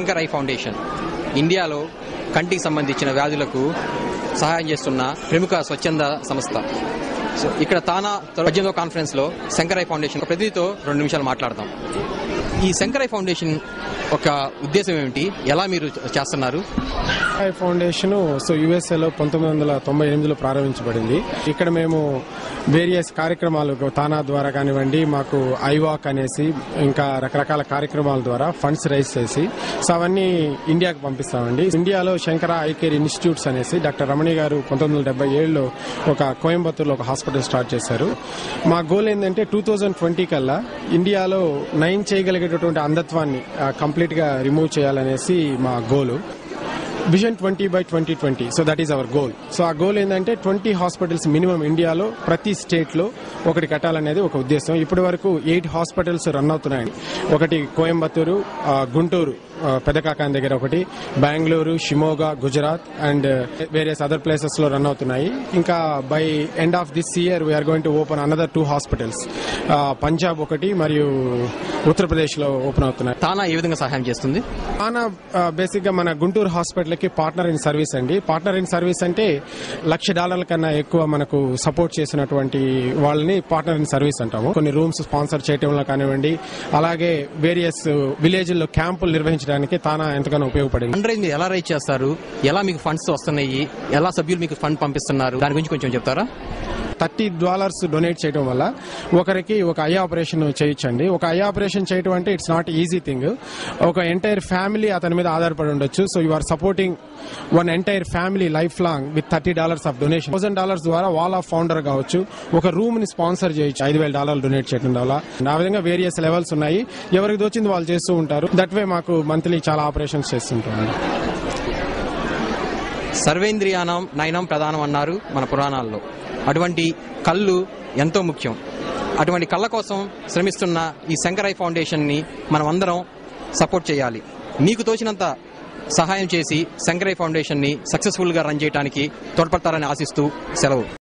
Shankar I foundation ఇండియాలో కంటికి సంబంధించిన వ్యాధులకు సహాయం చేస్తున్న ప్రముఖ స్వచ్ఛంద సంస్థ సో ఇక్కడ తానా పద్దెనిమిదో కాన్ఫరెన్స్ లో శంకర్ ఐ ఫౌండేషన్ ప్రతినిధితో రెండు నిమిషాలు మాట్లాడదాం ఈ శంకర్ ఐ ఫౌండేషన్ ఒక ఉద్దేశం ఏమిటి ఎలా మీరు చేస్తున్నారు ఐ ఫౌండేషన్ సో యుఎస్ఏలో పంతొమ్మిది వందల తొంభై ఎనిమిదిలో ప్రారంభించబడింది ఇక్కడ మేము వేరియస్ కార్యక్రమాలు తానా ద్వారా కానివ్వండి మాకు ఐవాక్ అనేసి ఇంకా రకరకాల కార్యక్రమాల ద్వారా ఫండ్స్ రైజ్ చేసి సో అవన్నీ ఇండియాకి పంపిస్తామండి ఇండియాలో శంకర ఐ కేర్ ఇన్స్టిట్యూట్స్ అనేసి డాక్టర్ రమణి గారు పంతొమ్మిది వందల డెబ్బై ఏడులో ఒక కోయంబత్తూరులో ఒక హాస్పిటల్ స్టార్ట్ చేశారు మా గోల్ ఏంటంటే టూ థౌజండ్ ట్వంటీ కల్లా ఇండియాలో నయం చేయగలిగేటటువంటి అంధత్వాన్ని కంప్లీట్ గా రిమూవ్ చేయాలనేసి మా goal vision twenty by twenty twenty so that is our goal so ఆ గోల్ ఏంటంటే ట్వంటీ హాస్పిటల్స్ మినిమం ఇండియాలో ప్రతి స్టేట్ లో ఒకటి కట్టాలనేది ఒక ఉద్దేశం ఇప్పటి వరకు ఎయిట్ హాస్పిటల్స్ రన్ అవుతున్నాయి ఒకటి కోయంబత్తూరు ఆ, గుంటూరు ఆ, పెదకాకాన్ దగ్గర ఒకటి Bengaluru Shimoga Gujarat and various other places లో రన్ అవుతున్నాయి ఇంకా by end of this year we are going to open another two hospitals Punjab ఒకటి మరియు ఉత్తరప్రదేశ్ లో ఓపెన్ అవుతున్నాయి తానా ఏ విధంగా సహాయం చేస్తుంది ఆనా బేసిక్ గా మన గుంటూరు హాస్పిటల్ కి పార్ట్నర్ ఇన్ సర్వీస్ అండి పార్ట్నర్ ఇన్ సర్వీస్ అంటే లక్ష డాలర్ల కన్నా ఎక్కువ మనకు సపోర్ట్ చేసినటువంటి వాళ్ళని పార్ట్నర్ ఇన్ సర్వీస్ అంటాము కొన్ని రూమ్స్ స్పాన్సర్ చేయడంలో కానివ్వండి అలాగే వేరియస్ విలేజ్ లో క్యాంపులు నిర్వహించడానికి తానా ఎంతగానో ఉపయోగపడింది ఫండ్ రైజ్ మీరు ఎలా రైజ్ చేస్తారు ఎలా మీకు ఫండ్స్ వస్తున్నాయి ఎలా సభ్యులు మీకు ఫండ్ పంపిస్తున్నారు దాని గురించి కొంచెం చెప్తారా థర్టీ డాలర్స్ డొనేట్ చేయడం వల్ల ఒకరికి ఒక ఐ ఆపరేషన్ చేయొచ్చండి ఒక ఐ ఆపరేషన్ చేయడం అంటే ఇట్స్ నాట్ ఈజీ థింగ్ ఒక ఎంటైర్ ఫ్యామిలీ అతని మీద ఆధారపడి ఉండొచ్చు so you are supporting one entire family life long with thirty dollars of donation thousand dollars ద్వారా వాల్ ఆఫ్ ఫౌండర్ కావచ్చు ఒక రూమ్ ని స్పాన్సర్ చేయొచ్చు ఐదు వేల డాలర్లు డొనేట్ చేయడం వల్ల ఆ విధంగా వేరియస్ లెవెల్స్ ఉన్నాయి ఎవరికి దోచింది వాళ్ళు చేస్తూ ఉంటారు దట్ వే మాకు మంత్లీ చాలా ఆపరేషన్స్ చేస్తుంటాం సర్వేంద్రియానం నయనం ప్రధానం అన్నారు మన పురాణాల్లో అటువంటి కళ్ళు ఎంతో ముఖ్యం అటువంటి కళ్ళ కోసం శ్రమిస్తున్న ఈ శంకరై ఫౌండేషన్ ని మనం అందరం సపోర్ట్ చేయాలి మీకు తోచినంత సహాయం చేసి శంకరై ఫౌండేషన్ ని సక్సెస్ఫుల్ గా రన్ చేయడానికి తోడ్పడతారని ఆశిస్తూ సెలవు